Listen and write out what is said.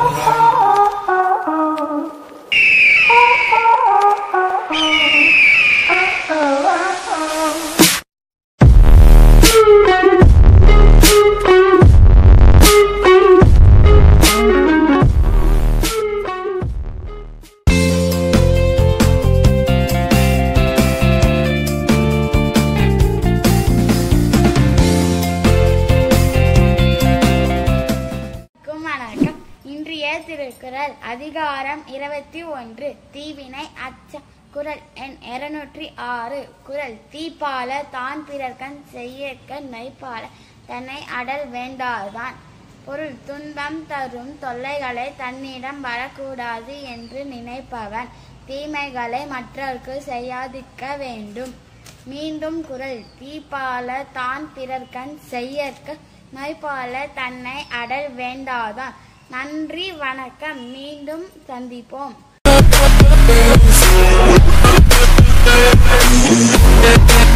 அனைவருக்கும் வணக்கம் இன்றைய திருக்குறள் அதிகாரம் இருபத்தி ஒன்று தீவினை அச்சம் குறள் எண் இருநூற்றி ஆறு குறள் தீப்பால தான் பிறர்கண் செய்யக்க நைப்பால தன்னை அடல் வேண்டாதான் பொருள் துன்பம் தரும் தொல்லைகளை தன்னிடம் வரக்கூடாது என்று நினைப்பவன் தீமைகளை மற்றவர்க்கு செய்யாதிருக்க வேண்டும் மீண்டும் குறள் தீப்பால தான் பிறர்கண் செய்யற்க நோய்பால தன்னை அடல் வேண்டாதான் நன்றி வணக்கம் மீண்டும் சந்திப்போம் Thank